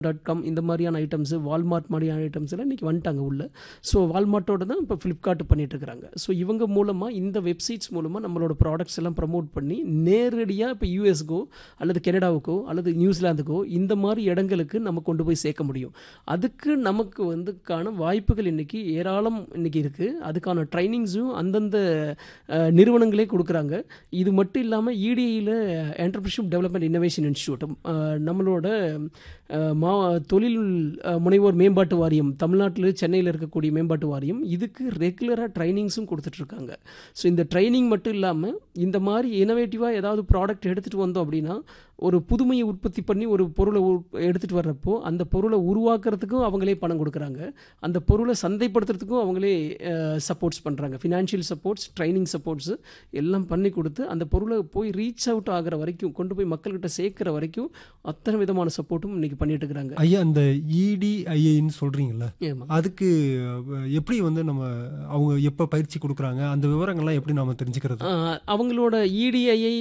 Dot com இந்த மாதிரியான items Walmart மாதிரியான ஐட்டம்ஸ் எல்லாம் இன்றைக்கி வந்துட்டாங்க உள்ள ஸோ வால்மார்ட்டோட தான் இப்போ ஃப்ளிப்கார்ட் பண்ணிட்டு இருக்கிறாங்க ஸோ இவங்க மூலமாக இந்த வெப்சைட்ஸ் மூலமாக நம்மளோட ப்ராடக்ட்ஸ் எல்லாம் ப்ரமோட் பண்ணி நேரடியாக இப்போ யூஎஸ்க்கோ அல்லது கனடாவுக்கோ அல்லது நியூசிலாந்துக்கோ இந்த மாதிரி இடங்களுக்கு நம்ம கொண்டு போய் சேர்க்க முடியும் அதுக்கு நமக்கு வந்துக்கான வாய்ப்புகள் இன்றைக்கி ஏராளம் இன்றைக்கி இருக்குது அதுக்கான ட்ரைனிங்ஸும் அந்தந்த அஹ், நிறுவனங்களே கொடுக்குறாங்க இது மட்டும் இல்லாமல் இடிஐயில் என்டர்பிரினர்ஷிப் டெவலப்மெண்ட் இன்னோவேஷன் இன்ஸ்டியூட் நம்மளோட அஹ், மா தொழில் அஹ், முனைவோர் மேம்பாட்டு வாரியம் தமிழ்நாட்டில் சென்னையில் இருக்கக்கூடிய மேம்பாட்டு வாரியம் இதுக்கு ரெகுலராக ட்ரைனிங்ஸும் கொடுத்துட்ருக்காங்க ஸோ இந்த ட்ரைனிங் மட்டும் இல்லாமல் இந்த மாதிரி இனோவேட்டிவாக ஏதாவது ப்ராடக்ட் எடுத்துகிட்டு வந்தோம் அப்படின்னா ஒரு புதுமையை உற்பத்தி பண்ணி ஒரு பொருளை எடுத்துகிட்டு வர்றப்போ அந்த பொருளை உருவாக்குறதுக்கும் அவங்களே பணம் கொடுக்குறாங்க அந்த பொருளை சந்தைப்படுத்துறதுக்கும் அவங்களே சப்போர்ட்ஸ் பண்ணுறாங்க ஃபினான்ஷியல் சப்போர்ட்ஸ் ட்ரைனிங் சப்போர்ட்ஸ் எல்லாம் பண்ணி கொடுத்து அந்த பொருளை போய் ரீச் அவுட் ஆகிற வரைக்கும் கொண்டு போய் மக்கள்கிட்ட சேர்க்குற வரைக்கும் அத்தனை விதமான சப்போர்ட்டும் இன்னைக்கு பண்ணிட்டு இருக்கிறாங்க ஐயா அந்த இடிஐஐன்னு சொல்றீங்கல்ல ஆமா. அதுக்கு அஹ், எப்படி வந்து நம்ம அவங்க எப்ப பயிற்சி கொடுக்குறாங்க அந்த விவரங்கள்லாம் எப்படி நாம தெரிஞ்சுக்கிறது ஆஹ் அவங்களோட இடிஐஐ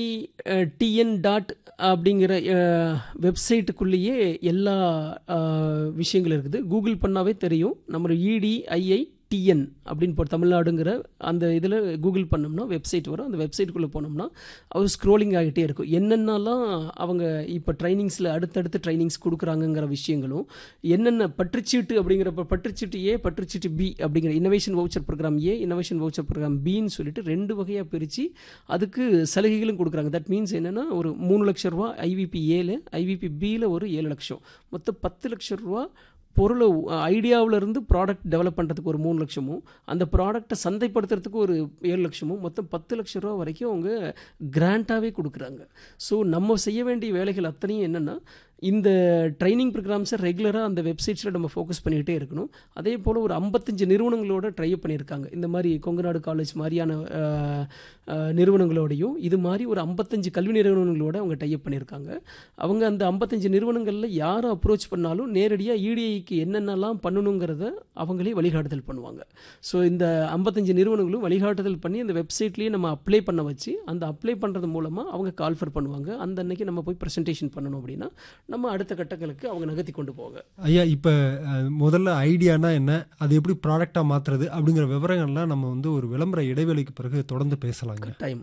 டிஎன் டாட் அப்படிங்கிற வெப்சைட்டுக்குள்ளேயே எல்லா ஆஹ், விஷயங்கள் இருக்குது கூகுள் பண்ணாவே தெரியும் நம்ம இடிஐஐ டிஎன் அப்படின்னு போட்டு தமிழ்நாடுங்கிற அந்த இதில் கூகுள் பண்ணோம்னா வெப்சைட் வரும் அந்த வெப்சைட்டுக்குள்ளே போனோம்னா அவர் ஸ்க்ரோலிங் ஆகிட்டே இருக்கும் என்னென்னலாம் அவங்க இப்போ ட்ரைனிங்ஸில் அடுத்தடுத்து ட்ரைனிங்ஸ் கொடுக்குறாங்கங்கிற விஷயங்களும் என்னென்ன பற்றுச்சீட்டு அப்படிங்கிறப்ப பற்றுச்சீட்டு ஏ பற்றுச்சீட்டு பி அப்படிங்கிற innovation voucher program A innovation voucher program பின்னு சொல்லிட்டு ரெண்டு வகையாக பிரித்து அதுக்கு சலுகைகளும் கொடுக்குறாங்க தட் மீன்ஸ் என்னென்னா ஒரு மூணு லட்ச ரூபா ஐவிபி ஏழு ஐவிபி பியில் ஒரு ஏழு லட்சம் மொத்தம் பத்து லட்ச ரூபா பொருளை ஐடியாவில் இருந்து ப்ராடக்ட் டெவலப் பண்ணுறதுக்கு ஒரு மூணு லட்சமும் அந்த ப்ராடக்டை சந்தைப்படுத்துறதுக்கு ஒரு ஏழு லட்சமும் மொத்தம் பத்து லட்ச ரூபா வரைக்கும் அவங்க கிராண்டாகவே கொடுக்குறாங்க ஸோ நம்ம செய்ய வேண்டிய வேலைகள் அத்தனையும் என்னென்னா இந்த ட்ரைனிங் ப்ரோக்ராம்ஸை ரெகுலராக அந்த வெப்சைட்ஸில் நம்ம ஃபோக்கஸ் பண்ணிகிட்டே இருக்கணும் அதே போல் ஒரு ஐம்பத்தஞ்சு நிறுவனங்களோட ட்ரை பண்ணியிருக்காங்க இந்த மாதிரி கொங்குநாடு காலேஜ் மாதிரியான அஹ், அஹ், நிறுவனங்களோடையும் இது மாதிரி ஒரு ஐம்பத்தஞ்சு கல்வி நிறுவனங்களோட அவங்க டைப் பண்ணியிருக்காங்க அவங்க அந்த ஐம்பத்தஞ்சு நிறுவனங்களில் யாரை அப்ரோச் பண்ணாலும் நேரடியாக இடிஐக்கு என்னென்னலாம் பண்ணணுங்கிறத அவங்களே வழிகாட்டுதல் பண்ணுவாங்க ஸோ இந்த ஐம்பத்தஞ்சு நிறுவனங்களும் வழிகாட்டுதல் பண்ணி அந்த வெப்சைட்லேயே நம்ம அப்ளை பண்ண வச்சு அந்த அப்ளை பண்ணுறது மூலமாக அவங்க கால்ஃபர் பண்ணுவாங்க அந்த அன்னைக்கு நம்ம போய் ப்ரெசன்டேஷன் பண்ணணும் அப்படின்னா நம்ம அடுத்த கட்டங்களுக்கு அவங்க நகர்த்தி கொண்டு போவாங்க ஐயா இப்ப அஹ், முதல்ல ஐடியானா என்ன அது எப்படி ப்ராடக்டா மாத்துறது அப்படிங்கிற விவரங்கள்லாம் நம்ம வந்து ஒரு விளம்பர இடைவெளிக்கு பிறகு தொடர்ந்து பேசலாங்க டைம்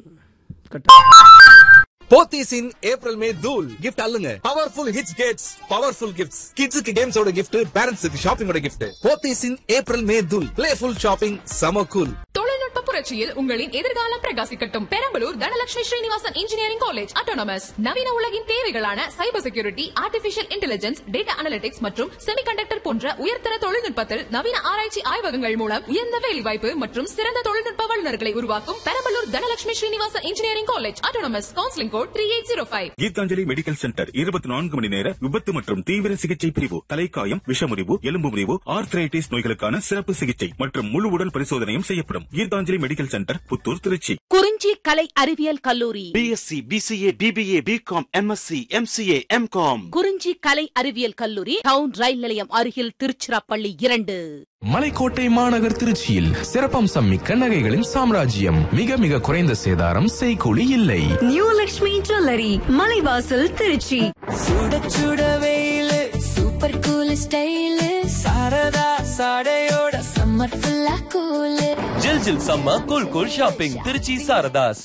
கட்டாயம் போத்தீஸ் இன் ஏப்ரல் மே தூல் கிஃப்ட் அல்லுங்க powerful hits gates powerful gifts கிட்ஸுக்கு கேம்ஸோட கிஃப்ட் பேரண்ட்ஸுக்கு ஷாப்பிங்கோட gift Pothys in April May தூல் பிளேஃபுல் ஷாப்பிங் சம கூல் தொழில்நுட்ப புரட்சியில் உங்களின் எதிர்காலம் பிரகாசிக்கட்டும் Perambalur Dhanalakshmi Srinivasan engineering college autonomous நவீன உலகின் தேவைகளான cyber security artificial intelligence data analytics மற்றும் செமிகண்டக்டர் போன்ற உயர்தர தொழில்நுட்பத்தில் நவீன ஆராய்ச்சி ஆய்வகங்கள் மூலம் உயர்ந்த வேலைவாய்ப்பு மற்றும் சிறந்த தொழில்நுட்ப வல்லுநர்களை உருவாக்கும் Perambalur Dhanalakshmi Srinivasan engineering college autonomous counselling code three eight zero five Geethanjali medical centre இருபத்தி நான்கு மணி நேர விபத்து மற்றும் தீவிர சிகிச்சை பிரிவு தலைக்காயம் விஷமுறிவு எலும்பு முறிவு ஆர்த்ரைட்டிஸ் நோய்களுக்கான சிறப்பு சிகிச்சை மற்றும் முழு உடல் பரிசோதனையும் செய்யப்படும் கீதாஞ்சலி மெடிக்கல் சென்டர் புத்தூர் திருச்சி குறிஞ்சி கலை அறிவியல் கல்லூரி BSc BCA BBA BCom MSc MCA MCom Kurinji கலை அறிவியல் கல்லூரி டவுன் ரயில் நிலையம் அருகில் திருச்சிராப்பள்ளி இரண்டு மலைக்கோட்டை மாநகர் திருச்சியில் சிறப்பம்சம் மிக்க நகைகளின் சாம்ராஜ்யம் மிக மிக குறைந்த சேதாரம் செய்கூலி இல்லை நியூ லக்ஷ்மி ஜுவல்லரி மலைவாசல் திருச்சி சுட சுட வெயிலு சூப்பர் கூல் ஸ்டைலு சாரதா சாடையோட சம்மர் ஃபுல்லா கூலு ஜில் ஜில் சம்ம cool cool shopping Trichy Saradhas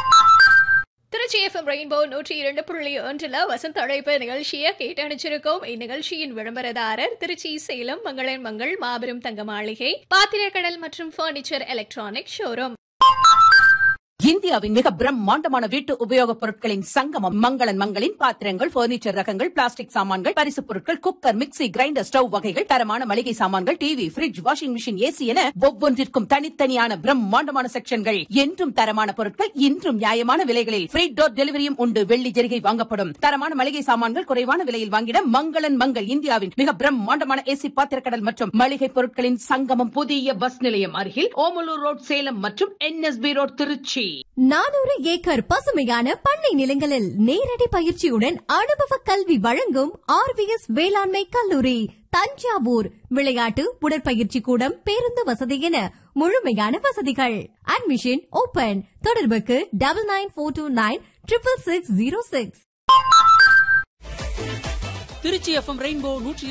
Trichy FM rainbow நூற்றி இரண்டு புள்ளி ஒன்றில் வசந்த் அழைப்பு நிகழ்ச்சியை கேட்டு அனுப்பிச்சிருக்கோம் இந்நிகழ்ச்சியின் விளம்பரதாரர் திருச்சி சேலம் மங்களன் மங்கள் மாபெரும் தங்க மாளிகை பாத்திரக்கடல் மற்றும் பர்னிச்சர் எலக்ட்ரானிக் ஷோரூம் இந்தியாவின் மிக பிரம்மாண்டமான வீட்டு உபயோகப் பொருட்களின் சங்கமம் மங்களன் மங்களின் பாத்திரங்கள் பர்னிச்சர் ரகங்கள் பிளாஸ்டிக் சாமான்கள் பரிசுப் பொருட்கள் குக்கர் மிக்ஸி கிரைண்டர் ஸ்டவ் வகைகள் தரமான மளிகை சாமான்கள் TV fridge washing machine AC என ஒவ்வொன்றிற்கும் தனித்தனியான பிரம்மாண்டமான செக்ஷன்கள் என்றும் தரமான பொருட்கள் இன்றும் நியாயமான விலைகளில் ஃப்ரீ டோர் டெலிவரியும் உண்டு வெள்ளி ஜெரிகை வாங்கப்படும் தரமான மளிகை சாமான்கள் குறைவான விலையில் வாங்கிட மங்களன் மங்கள் இந்தியாவின் மிக பிரம்மாண்டமான ஏசி பாத்திரக்கடல் மற்றும் மளிகை பொருட்களின் சங்கமம் புதிய பஸ் நிலையம் அருகில் ஓமலூர் ரோட் சேலம் மற்றும் என்எஸ்பி ரோட் திருச்சி நானூறு ஏக்கர் பசுமையான பண்ணை நிலங்களில் நேரடி பயிற்சியுடன் அனுபவ கல்வி வழங்கும் ஆர்விஎஸ் வேளாண்மை கல்லூரி தஞ்சாவூர் விளையாட்டு உடற்பயிற்சி கூடம் பேருந்து வசதி என முழுமையான வசதிகள் அட்மிஷன் ஓபன் தொடர்புக்கு double nine four two nine triple six zero six Trichy FM rainbow நூற்றி